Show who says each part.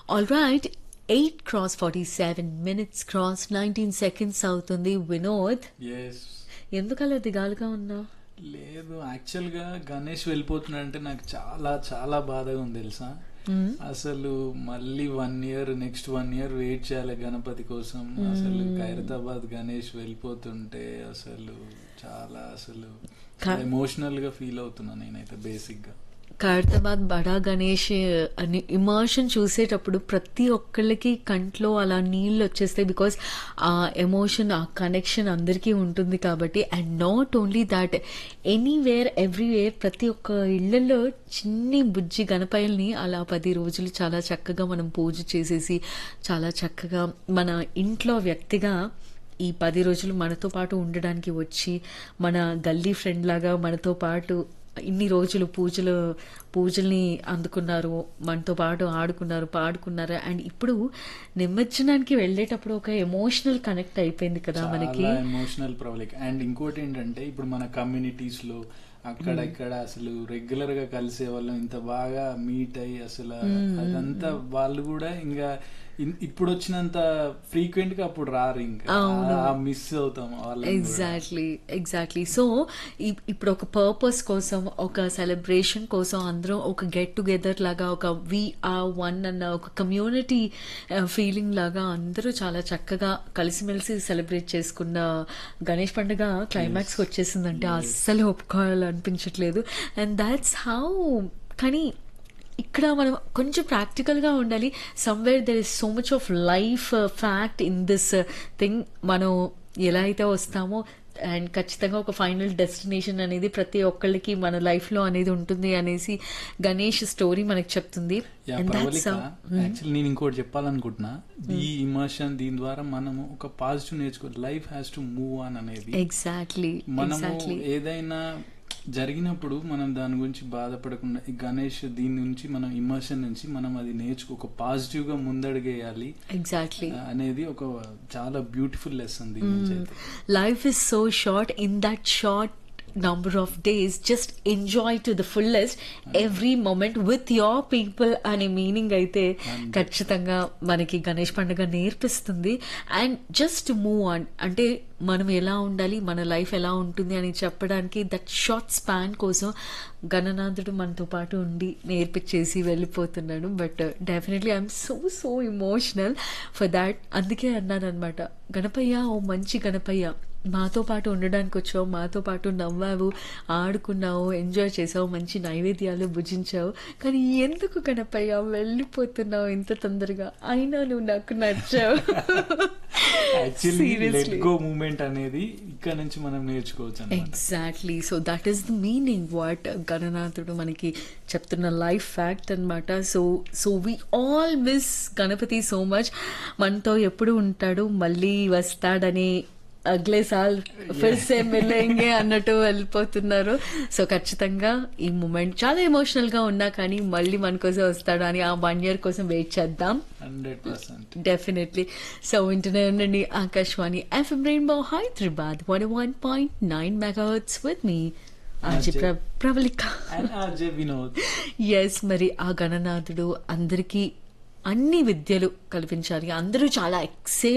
Speaker 1: All right eight cross forty seven minutes cross nineteen seconds అవుతుంది Vinod
Speaker 2: yes
Speaker 1: ఎందుకలా దిగాలుగా ఉన్నావు
Speaker 2: లేదు యాక్చువల్ గా గణేష్ వెళ్ళిపోతున్నాడంటే నాకు చాలా చాలా బాధగా ఉంది తెలుసా అసలు మళ్ళీ one year next one year wait చేయాలి గణపతి కోసం అసలు ఖైరతాబాద్ గణేష్ వెళ్ళిపోతుంటే అసలు చాలా అసలు
Speaker 1: కా-
Speaker 2: ఎమోషనల్ గా ఫీల్ అవుతున్నా నేనైతే బేసిక్ గా
Speaker 1: ఖైరతాబాద్ బడా గణేష్ అని ఇమోషన్ చూసేటప్పుడు ప్రతి ఒక్కళ్ళకి కంట్లో అలా నీళ్ళు వచ్చేస్తాయి బికాస్ ఆ ఎమోషన్ ఆ కనెక్షన్ అందరికీ ఉంటుంది కాబట్టి and not only that anywhere everywhere ప్రతి ఒక్క ఇళ్లలో చిన్ని బుజ్జి గణపయ్యల్ని అలా పది రోజులు చాలా చక్కగా మనం పూజ చేసేసి చాలా చక్కగా మన ఇంట్లో వ్యక్తిగా ఈ పది రోజులు మనతో పాటు ఉండడానికి వచ్చి మన గల్లీ ఫ్రెండ్ లాగా మనతో పాటు ఇన్ని రోజులు పూజలు పూజల్ని అందుకున్నారు మనతో పాటు ఆడుకున్నారు పాడుకున్నారు అండ్ ఇప్పుడు నిమజ్జనానికి వెళ్ళేటప్పుడు ఒక ఎమోషనల్ కనెక్ట్ అయిపోయింది కదా మనకి
Speaker 2: చాలా ఎమోషనల్ ప్రాబ్లమ్ అండ్ ఇంకోటి ఏంటంటే ఇప్పుడు మన కమ్యూనిటీస్ లో అక్కడ ఇక్కడ అసలు రెగ్యులర్ గా కలిసే వాళ్ళం ఇంత బాగా మీట్ అయ్యి అసలు అదంతా వాళ్ళు కూడా ఇంకా ఇన్- ఇప్పుడు వచ్చినంత ఫ్రీక్వెంట్ గా అప్పుడు రారు ఇంకా మిస్ అవుతాం వాళ్ళని కూడా.
Speaker 1: ఎగ్జాక్ట్లీ ఎగ్జాక్ట్లీ సో ఇప్పుడు ఒక పర్పస్ కోసం ఒక సెలబ్రేషన్ కోసం అందరం ఒక గెట్ టుగెదర్ లాగా ఒక వి ఆర్ వన్ అన్న ఒక కమ్యూనిటీ ఫీలింగ్ లాగా అందరూ చాలా చక్కగా కలిసిమెలిసి సెలబ్రేట్ చేసుకున్న గణేష్ పండుగ క్లైమాక్స్ వచ్చేసిందంటే అస్సలు ఒప్పుకోవాలనిపించట్లేదు అండ్ దాట్స్ హౌ కానీ ఇక్కడ మనం కొంచెం ప్రాక్టికల్గా ఉండాలి somewhere there is so much of life fact in this thing మనం ఎలా అయితే వస్తామో అండ్ ఖచ్చితంగా ఒక ఫైనల్ డెస్టినేషన్ అనేది ప్రతి ఒక్కళ్ళకి మన లైఫ్లో అనేది ఉంటుంది అనేసి గణేష్ స్టోరీ మనకు చెప్తుంది
Speaker 2: yeah,
Speaker 1: And that's
Speaker 2: Pravalika
Speaker 1: how-
Speaker 2: actually నేను ఇంకోటి చెప్పాలనుకుంటున్నా ఈ ఇమోషన్ దీని ద్వారా మనము ఒక పాజిటివ్ నేర్చుకో life has to move on అనేది
Speaker 1: ఎగ్జాక్ట్లీ
Speaker 2: మనము
Speaker 1: ఎగ్జాక్ట్లీ
Speaker 2: ఏదైనా జరిగినప్పుడు మనం దాని గురించి బాధపడకుండా ఈ గణేష్ దీని నుంచి మనం ఇమోషన్ నుంచి మనం అది నేర్చుకో ఒక పాజిటివ్ గా ముందడుగేయాలి
Speaker 1: ఎగ్జాక్ట్లీ
Speaker 2: ఆ, అనేది ఒక చాలా బ్యూటిఫుల్ లెసన్ దీని నుంచి అయితే
Speaker 1: life is so short in that short number of days just enjoy to the fullest every moment with your people అనే మీనింగ్ అయితే ఖచ్చితంగా మనకి గణేష్ పండుగ నేర్పిస్తుంది అండ్ జస్ట్ మూవ్ ఆన్ అంటే మనం ఎలా ఉండాలి మన లైఫ్ ఎలా ఉంటుంది అని చెప్పడానికి దట్ షార్ట్ స్పాన్ కోసం గణనాథుడు మనతో పాటు ఉండి నేర్పించేసి వెళ్ళిపోతున్నాడు but definitely I'm so so emotional for that అందుకే అన్నాను అనమాట గణపయ్య ఓ మంచి గణపయ్య మాతో పాటు ఉండడానికి వచ్చావు మాతో పాటు నవ్వావు ఆడుకున్నావు ఎంజాయ్ చేసావు మంచి నైవేద్యాలు భుజించావు కానీ ఎందుకు గణపయ్య వెళ్ళిపోతున్నావు ఇంత తొందరగా అయినా నువ్వు నాకు నచ్చావు
Speaker 2: actually let
Speaker 1: Seriously.
Speaker 2: Go moment అనేది ఇక్కడ నుంచి మనం నేర్చుకోవచ్చు అన్నమాట
Speaker 1: exactly so that is the meaning what గణనాథుడు మనకి చెప్తున్న లైఫ్ ఫ్యాక్ట్ అన్నమాట so so we all miss Ganapati so much మనతో ఎప్పుడు ఉంటాడు మళ్ళీ వస్తాడని అగ్లే సాల్ ఫిర్ సే మిలేంగే అన్నట్టు వెళ్ళిపోతున్నారు సో ఖచ్చితంగా ఈ మూమెంట్ చాలా ఎమోషనల్ గా ఉన్నా కానీ మళ్ళీ మన కోసం వస్తాడు అని ఆ వన్ ఇయర్ కోసం వెయిట్ చేద్దాం
Speaker 2: హండ్రెడ్ పర్సెంట్
Speaker 1: డెఫినెట్లీ సో వింటూనే ఉండండి Akashvani FM rainbow Hyderabad one one point nine megahertz with మీ RJ
Speaker 2: RJ.
Speaker 1: Pravalika
Speaker 2: and RJ Vinod
Speaker 1: yes మరి ఆ గణనాథుడు అందరికీ అన్ని విద్యలు కల్పించాలి అందరూ చాలా ఎక్సే